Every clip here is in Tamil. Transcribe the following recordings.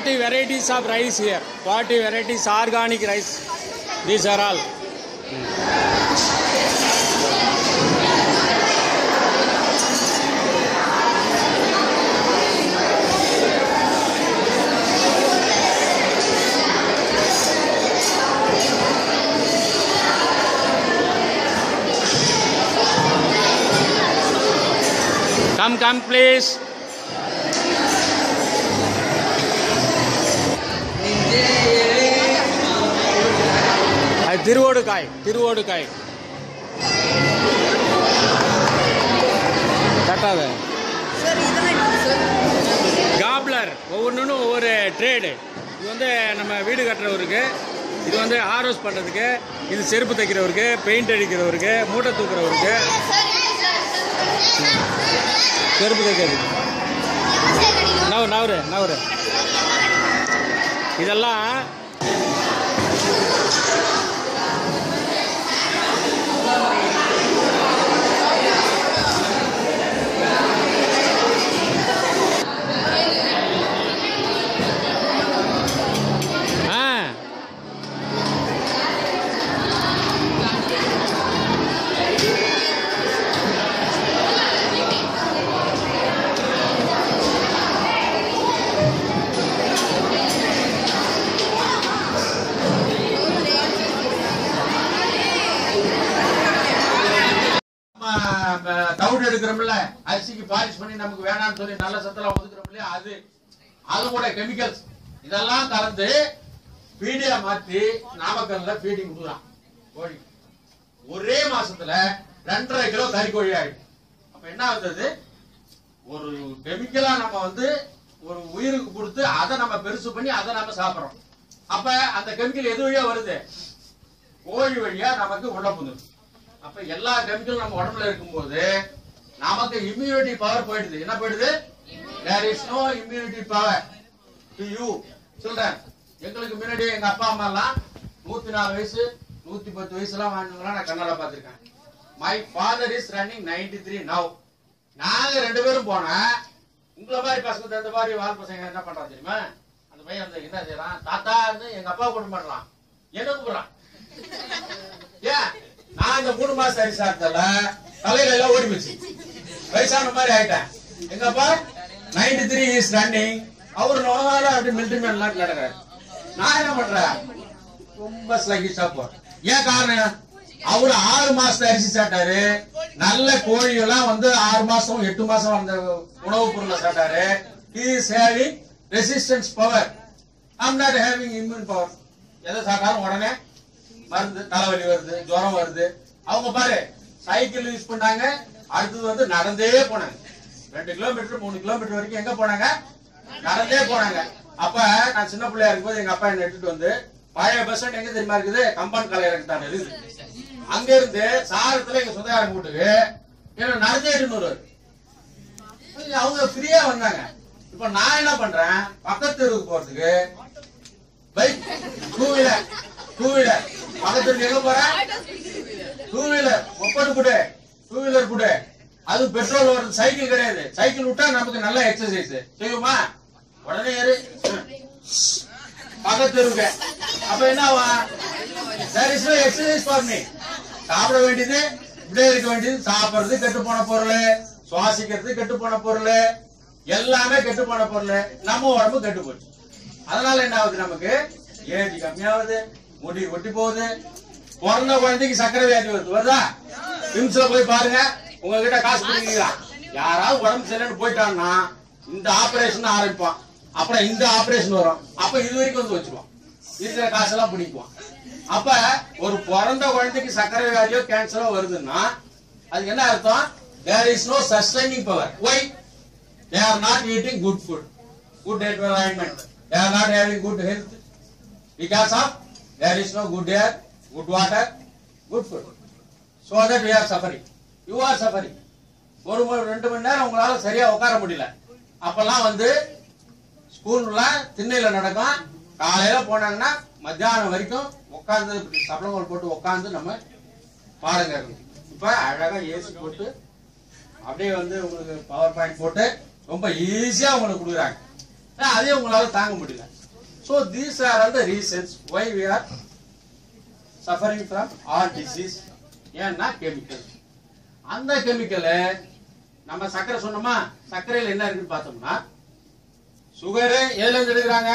40 varieties of rice here. 40 varieties organic rice. These are all. Come, come, please. அது திருவோடுகாய் திருவோடுகாய் கட்டாத சார் இதெல்லாம் என்ன சார் காப்லர் ஒவ்வொன்றும் ஒவ்வொரு ட்ரேடு இது வந்து நம்ம வீடு கட்டுறவருக்கு இது வந்து ஹார்வெஸ்ட் பண்ணுறதுக்கு இது செருப்பு தைக்கிறவருக்கு பெயிண்ட் அடிக்கிறவருக்கு மூட்டை தூக்குறவருக்கு செருப்பு தைக்கிறதுக்கு நவரு நவரு நவரு இதெல்லாம் ஆ டவுட் எடுக்கிறோம்ல அரிசிக்கு பாலிஷ் பண்ணி நமக்கு வேணாம்னு சொல்லி நல்ல சத்தெல்லாம் ஒதுக்குறோம் இல்லையா அது அது கூட கெமிக்கல்ஸ் இதெல்லாம் கலந்து ஃபீடியா மாத்தி நாமக்கல்ல ஃபீடிங் கொடுக்குறான் கோழி ஒரே மாசத்துல ரெண்டரை கிலோ கறி கோழி ஆயிடும் அப்ப என்ன ஆகுது ஒரு கெமிக்கலா நம்ம வந்து ஒரு உயிருக்கு கொடுத்து அதை நம்ம பெருசு பண்ணி அதை நம்ம சாப்பிடுறோம் அப்ப அந்த கெமிக்கல் எது வழியா வருது கோழி வழியா நமக்கு உள்ள புந்துடும் அப்ப எல்லா கெமிக்கலும் நம்ம உடம்புல இருக்கும்போது நமக்கு இம்யூனிட்டி பவர் போயிடுது என்ன போயிடுது there is no immunity power to you children எங்களுக்கு முன்னாடி எங்க அப்பா அம்மா எல்லாம் நூத்தி நாலு வயசு நூத்தி பத்து வயசுலாம் வாழ்ந்தவங்களாம் நான் கண்ணால பாத்திருக்கேன் my father is running 93 three now நாங்க ரெண்டு பேரும் போனேன் உங்களை மாதிரி பசங்க தகுந்த மாதிரி வாழ் பசங்க என்ன பண்றான் தெரியுமா அந்த பையன் வந்து என்ன செய்யறான் தாத்தா வந்து எங்க அப்பா கூட்டு பண்றான் என்ன கூப்பிடுறான் ஏன் நான் இந்த மூணு மாசம் அரிசி சாப்பிட்டல தலையில எல்லாம் ஓடி போச்சு வயசான மாதிரி ஆயிட்டேன் எங்கப்பா நைன்டி த்ரீ இஸ் ரன்னிங் அவர் நோயால அப்படி மிலிட்டரி மேன் நாட்டில் நடக்கிறார் நான் என்ன பண்றேன் ரொம்ப ஸ்லகிஷா போறேன் ஏன் காரணம் அவரு ஆறு மாசம் அரிசி சாப்பிட்டாரு நல்ல கோழி எல்லாம் வந்து ஆறு மாசம் எட்டு மாசம் அந்த உணவுப் பொருளை சாப்பிட்டாரு is having resistance power I'm not having immune power எதை சாப்பிட்டாலும் உடனே மருந்து தலைவலி வருது ஜுரம் வருது அவங்க பாரு சைக்கிள் யூஸ் பண்ணாங்க அடுத்தது வந்து நடந்தே போனாங்க ரெண்டு கிலோமீட்டர் மூணு கிலோமீட்டர் வரைக்கும் எங்க போனாங்க நடந்தே போனாங்க அப்ப நான் சின்ன பிள்ளையா இருக்கும்போது எங்க அப்பா என்ன எடுத்துட்டு வந்து பழைய பஸ் ஸ்டாண்ட் எங்க தெரியுமா இருக்குது கம்பன் கலையரங்கு தான் இருக்குது அங்க இருந்து சாரத்துல எங்க சொந்தக்காரங்க வீட்டுக்கு என்ன நடந்தே இருநூறு அவங்க ஃப்ரீயா வந்தாங்க இப்ப நான் என்ன பண்றேன் பக்கத்து தெருவுக்கு போறதுக்கு bike two wheeler two wheeler பக்கத்து தெருவுக்கு எங்க போறேன் டூ வீலர் ஒப்பட்டு கொடு டூ வீலர் கொடு அது பெட்ரோல் வருது சைக்கிள் கிடையாது சைக்கிள் விட்டா நமக்கு நல்ல எக்ஸசைஸ் செய்யுமா உடனே ஏறு பக்கத்து தெருவுக்கு அப்ப என்ன there is exercise for me சாப்பிட வேண்டியது இப்படியே இருக்க வேண்டியது சாப்பிடுறது கெட்டு போன பொருள் சுவாசிக்கிறது கெட்டு போன பொருள் எல்லாமே கெட்டு போன பொருள் நம்ம உடம்பு கெட்டு போச்சு அதனால என்ன ஆகுது நமக்கு ஏஜ் கம்மியாகுது முடி ஒட்டி போகுது பிறந்த குழந்தைக்கு சக்கரை வியாதி வருது வருதா விம்ஸ்ல போய் பாருங்க உங்ககிட்ட காசு கொடுக்குறீங்களா யாராவது உடம்பு சரியில்லைன்னு போயிட்டாங்கன்னா இந்த ஆபரேஷன் ஆரம்பிப்பான் அப்புறம் இந்த ஆபரேஷன் வரும் அப்ப இது வரைக்கும் வந்து வச்சிருவான் இருக்கிற காசெல்லாம் பிடிக்குவான் அப்ப ஒரு பிறந்த குழந்தைக்கு சக்கரை வியாதியோ கேன்சரோ வருதுன்னா அதுக்கு என்ன அர்த்தம் there is no sustaining power why they are not eating good food good environment they are not having good health because of there is no good air good water good food so that we are suffering you are suffering ஒரு மணி ரெண்டு மணி நேரம் உங்களால சரியா உட்கார முடியல அப்பெல்லாம் வந்து ஸ்கூல்ல திண்ணையில நடக்கும் காலையில போனாங்கன்னா மத்தியானம் வரைக்கும் உட்காந்து சப்பளங்கள் போட்டு உட்காந்து நம்ம பாடம் கேட்கணும் இப்ப அழகா ஏசி போட்டு அப்படியே வந்து உங்களுக்கு பவர் பாயிண்ட் போட்டு ரொம்ப ஈஸியா உங்களுக்கு கொடுக்குறாங்க ஆனா, அதே உங்களால தாங்க முடியல So these are all the reasons why we are suffering from heart disease. ஏன்னா கெமிக்கல் அந்த கெமிக்கலை நம்ம சர்க்கரை சொன்னோமா சர்க்கரையில் என்ன இருக்குன்னு பார்த்தோம்னா சுகரு எதுல இருந்து எடுக்கிறாங்க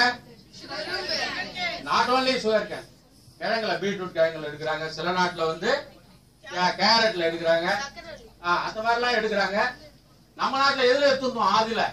நாட் ஓன்லி சுகர் கேன் கிழங்குல பீட்ரூட் கிழங்குல எடுக்கிறாங்க சில நாட்டுல வந்து கே- கேரட்ல எடுக்கிறாங்க ஆ, அந்த மாதிரிலாம் எடுக்கிறாங்க நம்ம நாட்டுல எதுல எடுத்துருந்தோம் ஆதில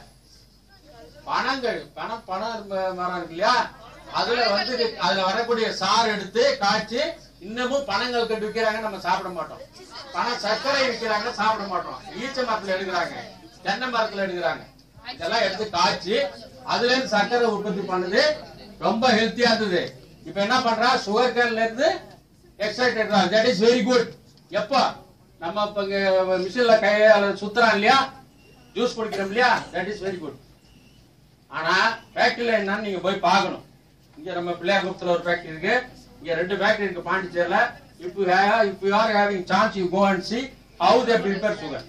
பனங்கள் பணம் பணம் ம- மரம் இருக்கு இல்லையா அதுல வந்து அதுல வரக்கூடிய சாறு எடுத்து காய்ச்சி இன்னமும் பணங்கள் கட்டு விக்கிறாங்க நம்ம சாப்பிட மாட்டோம் பணம் சர்க்கரை விக்கிறாங்க சாப்பிட மாட்டோம் ஈச்ச மரத்துல எடுக்கிறாங்க தென்னை மரத்துல எடுக்கிறாங்க இதெல்லாம் எடுத்து காய்ச்சி அதுல இருந்து சர்க்கரை உற்பத்தி பண்ணுது ரொம்ப ஹெல்த்தியா இருந்தது இப்ப என்ன பண்றா சுகர் கேன்ல இருந்து எக்ஸ்ட்ராக்ட் எடுக்கிறாங்க தட் இஸ் வெரி குட் எப்போ நம்ம இப்ப இங்க மிஷின்ல கையால சுத்துறான் இல்லையா ஜூஸ் குடிக்கிறோம் இல்லையா தட் இஸ் வெரி குட் ஆனா ஃபேக்டரியில என்னன்னு நீங்க போய் பார்க்கணும் இங்க நம்ம பிள்ளையார்குப்பத்துல ஒரு ஃபேக்டரி இருக்கு இங்க ரெண்டு ஃபேக்டரி இருக்கு பாண்டிச்சேரியில if you have if you are having chance you go and see how they prepare sugar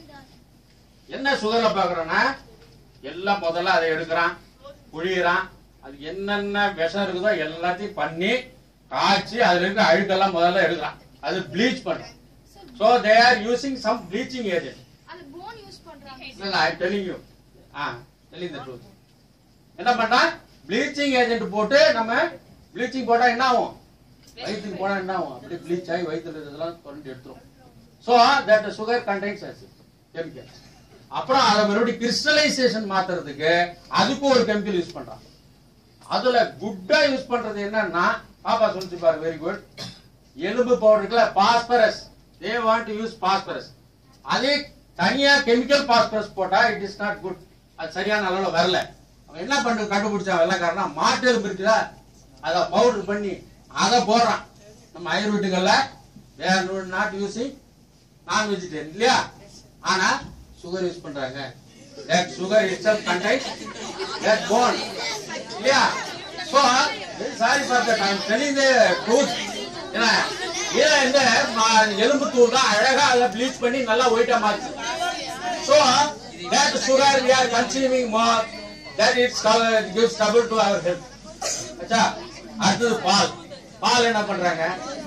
என்ன சுகர்ல பாக்குறோம்னா எல்லாம் முதல்ல அதை எடுக்கிறான் புழியறான் அது என்னென்ன விஷம் இருக்குதோ எல்லாத்தையும் பண்ணி காய்ச்சி அதுல இருக்க அழுக்கெல்லாம் முதல்ல எடுக்கிறான் அது ப்ளீச் பண்றான் so they are using some bleaching agent அந்த போன் யூஸ் பண்றாங்க இல்ல I telling you a telling the truth என்ன பண்ணா ப்ளீச்சிங் ஏஜென்ட் போட்டு நம்ம ப்ளீச்சிங் போட்டா என்ன ஆகும் வயிற்றுக்கு போனா என்ன ஆகும் அப்படியே ப்ளீச் ஆகி வயிற்றுல இருக்கிறதெல்லாம் கொண்டு எடுத்துரும் so that sugar contains acid chemical அப்புறம் அதை மறுபடியும் கிறிஸ்டலைசேஷன் மாத்துறதுக்கு அதுக்கு ஒரு கெமிக்கல் யூஸ் பண்றாங்க அதுல குட்டா யூஸ் பண்றது என்னன்னா பாப்பா சொல்லிச்சு பாரு வெரி குட் எலும்பு பவுடருக்குல phosphorus they want to use phosphorus அதே தனியா கெமிக்கல் பாஸ்பரஸ் போட்டா இட் இஸ் நாட் குட் அது சரியான அளவுல வரல அவன் என்ன பண்ணு கண்டுபிடிச்சான் வெள்ளக்காரனா மாட்டு எலும்பு இருக்குல்ல அதை பவுடர் பண்ணி அதை போடுறான் நம்ம ஆயுர்வேட்டுகள்ல they're not using non vegetarian இல்லையா ஆனா சுகர் யூஸ் பண்றாங்க that sugar itself contains that bone இல்லையா so very sorry for that i'm telling the truth என்ன இதுல இந்த ம- எலும்பு தூள் தான் அழகா அதை ப்ளீச் பண்ணி நல்லா ஒயிட்டா மாத்து so that sugar we are consuming more that it's called- it gives trouble to our health அச்சா அடுத்தது பால் பால் என்ன பண்றாங்க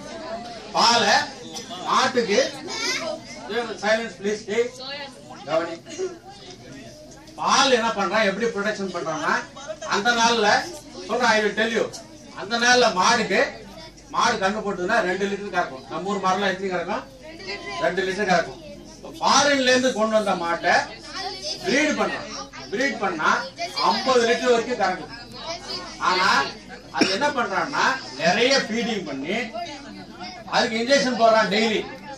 பாலை மாட்டுக்கு சைலன்ஸ் ப்ளீஸ் கவனி பால் என்ன பண்றான் எப்படி ப்ரொடக்ஷன் பண்றான்னா அந்த நாள்ல சொல்றேன் ஐ வில் டெல் யூ அந்த நாள்ல மாடுக்கு மாடு கண்ணு போட்டுதுன்னா ரெண்டு லிட்டர் கறக்கும் நம்ம ஊர் மாடுலாம் எத்தனை கறக்கும் ரெண்டு லிட்டர் கறக்கும் ஃபாரின்ல இருந்து கொண்டு வந்த மாட்டை பிரீட் பண்றான் பிரீட் பண்ணா 50 லிட்டர் வரைக்கும் கறக்கும் ஆனா அது என்ன பண்றான்னா நிறைய ஃபீடிங் பண்ணி அதுக்கு இன்ஜெக்ஷன் போடுறான் டெய்லி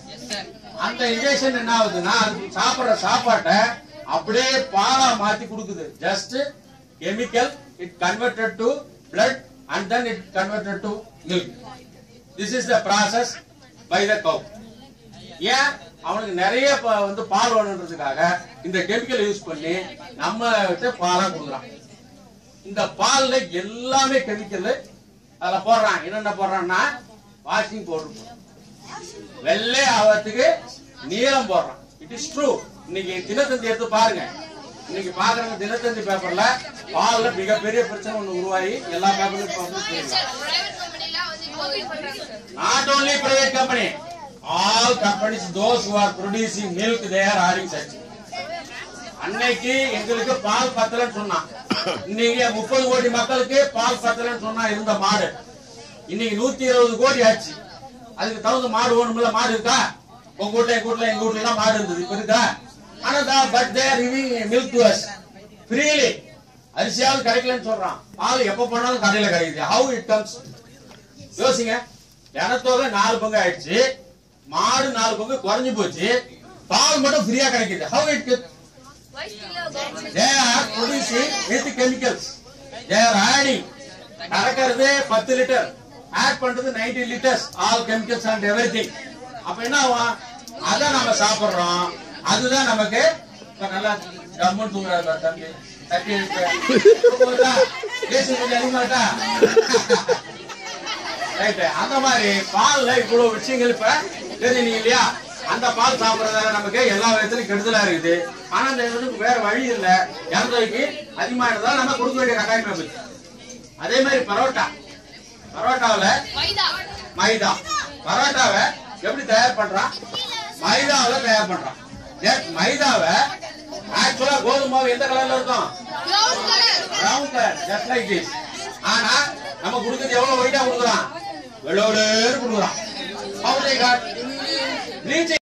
அந்த இன்ஜெக்ஷன் என்ன ஆகுதுன்னா அது சாப்பிடுற சாப்பாட்டை அப்படியே பாலா மாத்தி கொடுக்குது just chemical it converted to blood and then it converted to milk this is the process by the cow ஏன் அவனுக்கு நிறைய ப- வந்து பால் வேணுன்றதுக்காக இந்த கெமிக்கல் யூஸ் பண்ணி நம்ம கிட்ட பாலா கொடுக்குறான் இந்த பால்ல எல்லாமே கெமிக்கல் அதுல போடுறான் என்னென்ன போடுறான்னா வாஷிங் பவுடர் போடுறான் வெள்ளை ஆகிறதுக்கு நீளம் போடுறான் இட் இஸ் ட்ரூ இன்னைக்கு தினத்தந்தி எடுத்து பாருங்க இன்னைக்கு பாக்குறவங்க தினத்தந்தி பேப்பர்ல பால்ல மிகப்பெரிய பிரச்சனை ஒண்ணு உருவாகி எல்லா பேப்பர்லயும் பப்ளிஷ் பண்ணிருக்காங்க பிரைவேட் கம்பெனிலாம் வந்து கோபி பண்றாங்க sir not only private company all companies those who are producing milk they are having such அன்னைக்கு எங்களுக்கு பால் பத்தலன்னு சொன்னான் இன்னைக்கு முப்பது கோடி மக்களுக்கு பால் பத்தலன்னு சொன்னா இருந்த மாடு இன்னைக்கு நூத்தி இருபது கோடி ஆச்சு அதுக்கு தகுந்த மாடு வேணும்ல மாடு இருக்கா உங்க வீட்ல எங்க வீட்ல எங்க வீட்ல எல்லாம் மாடு இருந்தது இப்ப இருக்கா ஆனா but they're giving milk to us freely அரிசியாவது கிடைக்கலன்னு சொல்றான் பால் எப்ப போனாலும் கடையில கிடைக்குது ஹவு இட் கம்ஸ் யோசிங்க ஜனத்தொகை நாலு பங்கு ஆயிடுச்சு மாடு நாலு பங்கு குறைஞ்சு போச்சு பால் மட்டும் ஃப்ரீயா கிடைக்குது how it Why still a government? they are producing with chemicals they are adding கறக்கிறது பத்து லிட்டர் ஆட் பண்றது 90 litres all chemicals and everything அப்ப என்ன ஆகும் அத நம்ம சாப்பிடுறோம் அதுதான் நமக்கு இப்ப நல்லா கம்முன்னு தூங்குறாரு பாரு தம்பி தட்டி எழுப்பு. பேசி கொஞ்சம் அதிகமாட்டா ரைட் அந்த மாதிரி பால்ல இவ்வளவு விஷயங்கள் இப்ப தெரியுங்க இல்லையா அந்த பால் சாப்பிடறதால நமக்கு எல்லா விதத்திலும் கெடுதலா இருக்குது ஆனா இந்த இதுக்கு வேற வழி இல்ல இறந்தவைக்கு அதிகமா இருந்தா நம்ம கொடுக்க வேண்டிய கட்டாயம் போச்சு அதே மாதிரி பரோட்டா பரோட்டாவுல மைதா மைதா பரோட்டாவை எப்படி தயார் பண்றான் மைதாவுல தயார் பண்றான் Yes, மைதாவை ஆக்சுவலா கோதுமை மாவு எந்த கலர்ல இருக்கும் brown colour brown colour just like this ஆனா நம்ம கொடுக்குறது எவ்வளவு ஒயிட்டா கொடுக்குறான் வெள்ளோடு கொடுக்குறான் How they got? Bleaching